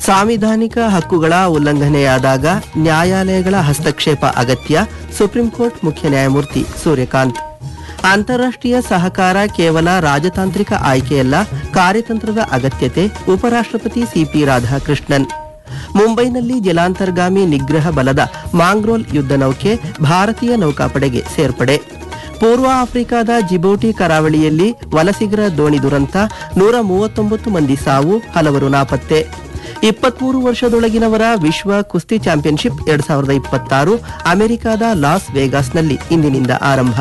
ಸಾಂವಿಧಾನಿಕ ಹಕ್ಕುಗಳ ಉಲ್ಲಂಘನೆಯಾದಾಗ ನ್ಯಾಯಾಲಯಗಳ ಹಸ್ತಕ್ಷೇಪ ಅಗತ್ಯ ಸುಪ್ರೀಂ ಕೋರ್ಟ್ ಮುಖ್ಯ ನ್ಯಾಯಮೂರ್ತಿ ಸೂರ್ಯಕಾಂತ್ ಅಂತಾರಾಷ್ಟ್ರೀಯ ಸಹಕಾರ ಕೇವಲ ರಾಜತಾಂತ್ರಿಕ ಆಯ್ಕೆಯಲ್ಲ ಕಾರ್ಯತಂತ್ರದ ಅಗತ್ಯತೆ ಉಪರಾಷ್ಟ್ರಪತಿ ಸಿಪಿ ರಾಧಾಕೃಷ್ಣನ್ ಮುಂಬೈನಲ್ಲಿ ಜಲಾಂತರ್ಗಾಮಿ ನಿಗ್ರಹ ಬಲದ ಮಾಂಗ್ರೋಲ್ ಯುದ್ಧ ನೌಕೆ ಭಾರತೀಯ ನೌಕಾಪಡೆಗೆ ಸೇರ್ಪಡೆ ಪೂರ್ವ ಆಫ್ರಿಕಾದ ಜಿಬೌಟಿ ಕರಾವಳಿಯಲ್ಲಿ ವಲಸಿಗರ ದೋಣಿ ದುರಂತ ನೂರ ಮೂವತ್ತೊಂಬತ್ತು ಮಂದಿ ಸಾವು ಹಲವರು ನಾಪತ್ತೆ ಇಪ್ಪತ್ಮೂರು ವರ್ಷದೊಳಗಿನವರ ವಿಶ್ವ ಕುಸ್ತಿ ಚಾಂಪಿಯನ್ಶಿಪ್ ಎರಡ್ ಸಾವಿರದ ಇಪ್ಪತ್ತಾರು ಅಮೆರಿಕದ ಲಾಸ್ ವೇಗಾಸ್ನಲ್ಲಿ ಇಂದಿನಿಂದ ಆರಂಭ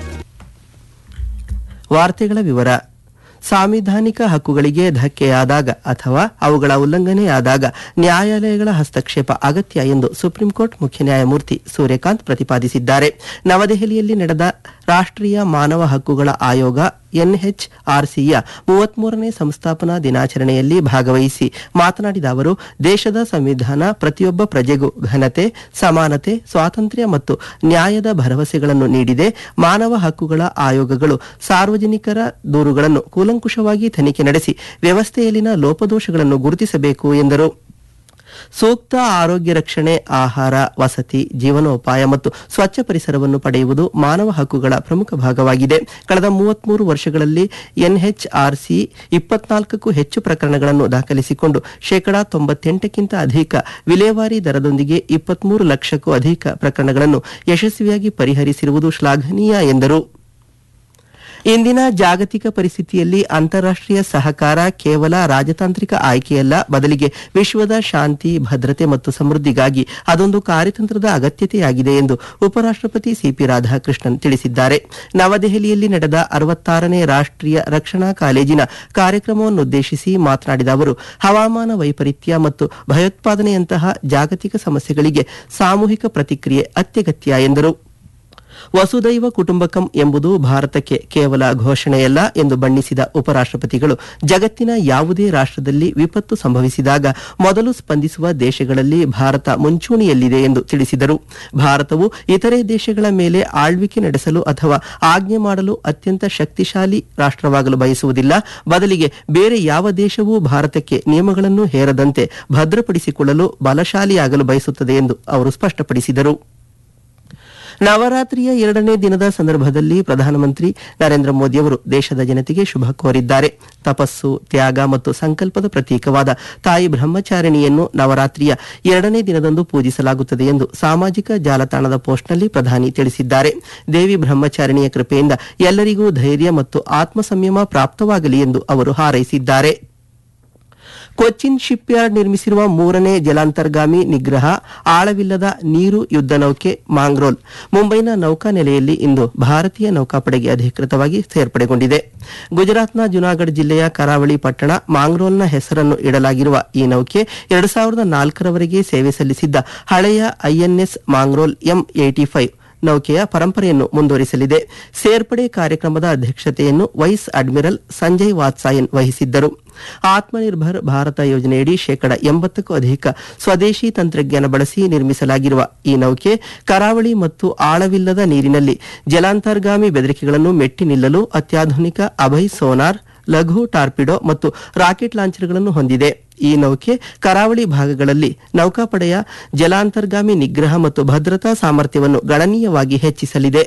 ವಾರ್ತೆಗಳ ವಿವರ ಸಾಂವಿಧಾನಿಕ ಹಕ್ಕುಗಳಿಗೆ ಧಕ್ಕೆಯಾದಾಗ ಅಥವಾ ಅವುಗಳ ಉಲ್ಲಂಘನೆಯಾದಾಗ ನ್ಯಾಯಾಲಯಗಳ ಹಸ್ತಕ್ಷೇಪ ಅಗತ್ಯ ಎಂದು ಸುಪ್ರೀಂ ಕೋರ್ಟ್ ಮುಖ್ಯ ನ್ಯಾಯಮೂರ್ತಿ ಸೂರ್ಯಕಾಂತ್ ಪ್ರತಿಪಾದಿಸಿದ್ದಾರೆ ನವದೆಹಲಿಯಲ್ಲಿ ನಡೆದ ರಾಷ್ಟ್ರೀಯ ಮಾನವ ಹಕ್ಕುಗಳ ಆಯೋಗ ಎನ್ಎಚ್ಆರ್ಸಿಯ ಮೂವತ್ಮೂರನೇ ಸಂಸ್ಥಾಪನಾ ದಿನಾಚರಣೆಯಲ್ಲಿ ಭಾಗವಹಿಸಿ ಮಾತನಾಡಿದ ಅವರು ದೇಶದ ಸಂವಿಧಾನ ಪ್ರತಿಯೊಬ್ಬ ಪ್ರಜೆಗೂ ಘನತೆ ಸಮಾನತೆ ಸ್ವಾತಂತ್ರ್ಯ ಮತ್ತು ನ್ಯಾಯದ ಭರವಸೆಗಳನ್ನು ನೀಡಿದೆ ಮಾನವ ಹಕ್ಕುಗಳ ಆಯೋಗಗಳು ಸಾರ್ವಜನಿಕರ ದೂರುಗಳನ್ನು ಕೂಲಂಕುಷವಾಗಿ ತನಿಖೆ ನಡೆಸಿ ವ್ಯವಸ್ಥೆಯಲ್ಲಿನ ಲೋಪದೋಷಗಳನ್ನು ಗುರುತಿಸಬೇಕು ಎಂದರು ಸೂಕ್ತ ಆರೋಗ್ಯ ರಕ್ಷಣೆ ಆಹಾರ ವಸತಿ ಜೀವನೋಪಾಯ ಮತ್ತು ಸ್ವಚ್ಛ ಪರಿಸರವನ್ನು ಪಡೆಯುವುದು ಮಾನವ ಹಕ್ಕುಗಳ ಪ್ರಮುಖ ಭಾಗವಾಗಿದೆ ಕಳೆದ ಮೂವತ್ಮೂರು ವರ್ಷಗಳಲ್ಲಿ ಎನ್ಎಚ್ಆರ್ಸಿ ಇಪ್ಪತ್ನಾಲ್ಕಕ್ಕೂ ಹೆಚ್ಚು ಪ್ರಕರಣಗಳನ್ನು ದಾಖಲಿಸಿಕೊಂಡು ಶೇಕಡಾ ತೊಂಬತ್ತೆಂಟಕ್ಕಿಂತ ಅಧಿಕ ವಿಲೇವಾರಿ ದರದೊಂದಿಗೆ ಇಪ್ಪತ್ಮೂರು ಲಕ್ಷಕ್ಕೂ ಅಧಿಕ ಪ್ರಕರಣಗಳನ್ನು ಯಶಸ್ವಿಯಾಗಿ ಪರಿಹರಿಸಿರುವುದು ಶ್ಲಾಘನೀಯ ಎಂದರು ಇಂದಿನ ಜಾಗತಿಕ ಪರಿಸ್ಥಿತಿಯಲ್ಲಿ ಅಂತಾರಾಷ್ಟ್ರೀಯ ಸಹಕಾರ ಕೇವಲ ರಾಜತಾಂತ್ರಿಕ ಆಯ್ಕೆಯಲ್ಲ ಬದಲಿಗೆ ವಿಶ್ವದ ಶಾಂತಿ ಭದ್ರತೆ ಮತ್ತು ಸಮೃದ್ಧಿಗಾಗಿ ಅದೊಂದು ಕಾರ್ಯತಂತ್ರದ ಅಗತ್ಯತೆಯಾಗಿದೆ ಎಂದು ಉಪರಾಷ್ಟ್ರಪತಿ ಸಿಪಿ ರಾಧಾಕೃಷ್ಣನ್ ತಿಳಿಸಿದ್ದಾರೆ ನವದೆಹಲಿಯಲ್ಲಿ ನಡೆದ ಅರವತ್ತಾರನೇ ರಾಷ್ಟ್ರೀಯ ರಕ್ಷಣಾ ಕಾಲೇಜಿನ ಕಾರ್ಯಕ್ರಮವನ್ನುದ್ದೇಶಿಸಿ ಮಾತನಾಡಿದ ಅವರು ಹವಾಮಾನ ವೈಪರೀತ್ಯ ಮತ್ತು ಭಯೋತ್ಪಾದನೆಯಂತಹ ಜಾಗತಿಕ ಸಮಸ್ಯೆಗಳಿಗೆ ಸಾಮೂಹಿಕ ಪ್ರತಿಕ್ರಿಯೆ ಅತ್ಯಗತ್ಯ ಎಂದರು ವಸುದೈವ ಕುಟುಂಬಕಂ ಎಂಬುದು ಭಾರತಕ್ಕೆ ಕೇವಲ ಘೋಷಣೆಯಲ್ಲ ಎಂದು ಬಣ್ಣಿಸಿದ ಉಪರಾಷ್ಟ್ರಪತಿಗಳು ಜಗತ್ತಿನ ಯಾವುದೇ ರಾಷ್ಟ್ರದಲ್ಲಿ ವಿಪತ್ತು ಸಂಭವಿಸಿದಾಗ ಮೊದಲು ಸ್ಪಂದಿಸುವ ದೇಶಗಳಲ್ಲಿ ಭಾರತ ಮುಂಚೂಣಿಯಲ್ಲಿದೆ ಎಂದು ತಿಳಿಸಿದರು ಭಾರತವು ಇತರೆ ದೇಶಗಳ ಮೇಲೆ ಆಳ್ವಿಕೆ ನಡೆಸಲು ಅಥವಾ ಆಜ್ಞೆ ಮಾಡಲು ಅತ್ಯಂತ ಶಕ್ತಿಶಾಲಿ ರಾಷ್ಟ್ರವಾಗಲು ಬಯಸುವುದಿಲ್ಲ ಬದಲಿಗೆ ಬೇರೆ ಯಾವ ದೇಶವೂ ಭಾರತಕ್ಕೆ ನಿಯಮಗಳನ್ನು ಹೇರದಂತೆ ಭದ್ರಪಡಿಸಿಕೊಳ್ಳಲು ಬಲಶಾಲಿಯಾಗಲು ಬಯಸುತ್ತದೆ ಎಂದು ಅವರು ಸ್ಪಷ್ಟಪಡಿಸಿದರು ನವರಾತ್ರಿಯ ಎರಡನೇ ದಿನದ ಸಂದರ್ಭದಲ್ಲಿ ಪ್ರಧಾನಮಂತ್ರಿ ನರೇಂದ್ರ ಮೋದಿಯವರು ದೇಶದ ಜನತೆಗೆ ಶುಭ ಕೋರಿದ್ದಾರೆ ತಪಸ್ಸು ತ್ಯಾಗ ಮತ್ತು ಸಂಕಲ್ಪದ ಪ್ರತೀಕವಾದ ತಾಯಿ ಬ್ರಹ್ಮಚಾರಿಣಿಯನ್ನು ನವರಾತ್ರಿಯ ಎರಡನೇ ದಿನದಂದು ಪೂಜಿಸಲಾಗುತ್ತದೆ ಎಂದು ಸಾಮಾಜಿಕ ಜಾಲತಾಣದ ಪೋಸ್ಟ್ನಲ್ಲಿ ಪ್ರಧಾನಿ ತಿಳಿಸಿದ್ದಾರೆ ದೇವಿ ಬ್ರಹ್ಮಚಾರಿಣಿಯ ಕೃಪೆಯಿಂದ ಎಲ್ಲರಿಗೂ ಧೈರ್ಯ ಮತ್ತು ಆತ್ಮ ಸಂಯಮ ಪ್ರಾಪ್ತವಾಗಲಿ ಎಂದು ಅವರು ಹಾರೈಸಿದ್ದಾರೆ ಕೊಚ್ಚಿನ್ ಶಿಪ್ಯಾರ್ಡ್ ನಿರ್ಮಿಸಿರುವ ಮೂರನೇ ಜಲಾಂತರ್ಗಾಮಿ ನಿಗ್ರಹ ಆಳವಿಲ್ಲದ ನೀರು ಯುದ್ಧ ನೌಕೆ ಮಾಂಗ್ರೋಲ್ ಮುಂಬೈನ ನೌಕಾನೆಲೆಯಲ್ಲಿ ಇಂದು ಭಾರತೀಯ ನೌಕಾಪಡೆಗೆ ಅಧಿಕೃತವಾಗಿ ಸೇರ್ಪಡೆಗೊಂಡಿದೆ ಗುಜರಾತ್ನ ಜುನಾಗಢ್ ಜಿಲ್ಲೆಯ ಕರಾವಳಿ ಪಟ್ಟಣ ಮಾಂಗ್ರೋಲ್ನ ಹೆಸರನ್ನು ಇಡಲಾಗಿರುವ ಈ ನೌಕೆ ಎರಡು ಸಾವಿರದ ನಾಲ್ಕರವರೆಗೆ ಸೇವೆ ಸಲ್ಲಿಸಿದ್ದ ಹಳೆಯ INS Mangrol M eighty five ನೌಕೆಯ ಪರಂಪರೆಯನ್ನು ಮುಂದುವರಿಸಲಿದೆ ಸೇರ್ಪಡೆ ಕಾರ್ಯಕ್ರಮದ ಅಧ್ಯಕ್ಷತೆಯನ್ನು ವೈಸ್ ಅಡ್ಮಿರಲ್ ಸಂಜಯ್ ವಾತ್ಸಾಯನ್ ವಹಿಸಿದ್ದರು ಆತ್ಮನಿರ್ಭರ್ ಭಾರತ ಯೋಜನೆಯಡಿ ಶೇಕಡ ಎಂಬತ್ತಕ್ಕೂ ಅಧಿಕ ಸ್ವದೇಶಿ ತಂತ್ರಜ್ಞಾನ ಬಳಸಿ ನಿರ್ಮಿಸಲಾಗಿರುವ ಈ ನೌಕೆ ಕರಾವಳಿ ಮತ್ತು ಆಳವಿಲ್ಲದ ನೀರಿನಲ್ಲಿ ಜಲಾಂತರ್ಗಾಮಿ ಬೆದರಿಕೆಗಳನ್ನು ಮೆಟ್ಟಿ ನಿಲ್ಲಲು ಅತ್ಯಾಧುನಿಕ ಅಭಯ್ ಸೋನಾರ್ ಲಘು ಟಾರ್ಪಿಡೋ ಮತ್ತು ರಾಕೆಟ್ ಲಾಂಚರ್ಗಳನ್ನು ಹೊಂದಿದೆ ಈ ನೌಕೆ ಕರಾವಳಿ ಭಾಗಗಳಲ್ಲಿ ನೌಕಾಪಡೆಯ ಜಲಾಂತರ್ಗಾಮಿ ನಿಗ್ರಹ ಮತ್ತು ಭದ್ರತಾ ಸಾಮರ್ಥ್ಯವನ್ನು ಗಣನೀಯವಾಗಿ ಹೆಚ್ಚಿಸಲಿದೆ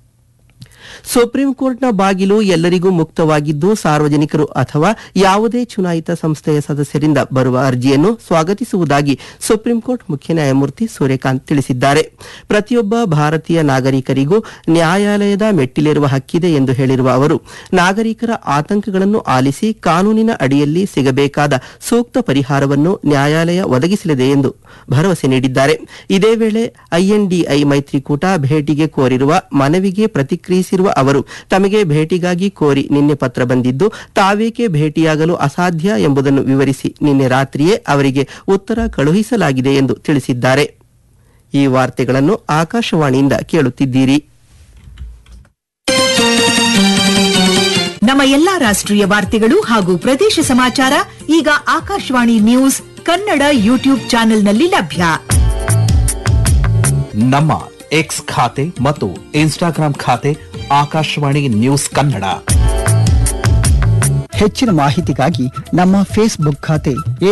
ಸುಪ್ರೀಂ ಕೋರ್ಟ್ನ ಬಾಗಿಲು ಎಲ್ಲರಿಗೂ ಮುಕ್ತವಾಗಿದ್ದು ಸಾರ್ವಜನಿಕರು ಅಥವಾ ಯಾವುದೇ ಚುನಾಯಿತ ಸಂಸ್ಥೆಯ ಸದಸ್ಯರಿಂದ ಬರುವ ಅರ್ಜಿಯನ್ನು ಸ್ವಾಗತಿಸುವುದಾಗಿ ಸುಪ್ರೀಂ ಕೋರ್ಟ್ ಮುಖ್ಯ ನ್ಯಾಯಮೂರ್ತಿ ಸೂರ್ಯಕಾಂತ್ ತಿಳಿಸಿದ್ದಾರೆ ಪ್ರತಿಯೊಬ್ಬ ಭಾರತೀಯ ನಾಗರಿಕರಿಗೂ ನ್ಯಾಯಾಲಯದ ಮೆಟ್ಟಿಲೇರುವ ಹಕ್ಕಿದೆ ಎಂದು ಹೇಳಿರುವ ಅವರು ನಾಗರಿಕರ ಆತಂಕಗಳನ್ನು ಆಲಿಸಿ ಕಾನೂನಿನ ಅಡಿಯಲ್ಲಿ ಸಿಗಬೇಕಾದ ಸೂಕ್ತ ಪರಿಹಾರವನ್ನು ನ್ಯಾಯಾಲಯ ಒದಗಿಸಲಿದೆ ಎಂದು ಭರವಸೆ ನೀಡಿದ್ದಾರೆ ಇದೇ ವೇಳೆ ಐಎನ್ಡಿಐ ಮೈತ್ರಿಕೂಟ ಭೇಟಿಗೆ ಕೋರಿರುವ ಮನವಿಗೆ ಪ್ರತಿಕ್ರಿಯಿಸಿರುವ ಅವರು ತಮಗೆ ಭೇಟಿಗಾಗಿ ಕೋರಿ ನಿನ್ನೆ ಪತ್ರ ಬಂದಿದ್ದು ತಾವೇಕೆ ಭೇಟಿಯಾಗಲು ಅಸಾಧ್ಯ ಎಂಬುದನ್ನು ವಿವರಿಸಿ ನಿನ್ನೆ ರಾತ್ರಿಯೇ ಅವರಿಗೆ ಉತ್ತರ ಕಳುಹಿಸಲಾಗಿದೆ ಎಂದು ತಿಳಿಸಿದ್ದಾರೆ ಈ ವಾರ್ತೆಗಳನ್ನು ಆಕಾಶವಾಣಿಯಿಂದ ಕೇಳುತ್ತಿದ್ದೀರಿ ನಮ್ಮ ಎಲ್ಲಾ ರಾಷ್ಟ್ರೀಯ ವಾರ್ತೆಗಳು ಹಾಗೂ ಪ್ರದೇಶ ಸಮಾಚಾರ ಈಗ ಆಕಾಶವಾಣಿ ನ್ಯೂಸ್ ಕನ್ನಡ ಯೂಟ್ಯೂಬ್ ಚಾನೆಲ್ನಲ್ಲಿ ಲಭ್ಯ ನಮ್ಮ ಎಕ್ಸ್ ಖಾತೆ ಮತ್ತು ಇನ್ಸ್ಟಾಗ್ರಾಂ ಖಾತೆ ಆಕಾಶವಾಣಿ ನ್ಯೂಸ್ ಕನ್ನಡ ಹೆಚ್ಚಿನ ಮಾಹಿತಿಗಾಗಿ ನಮ್ಮ ಫೇಸ್ಬುಕ್ ಖಾತೆ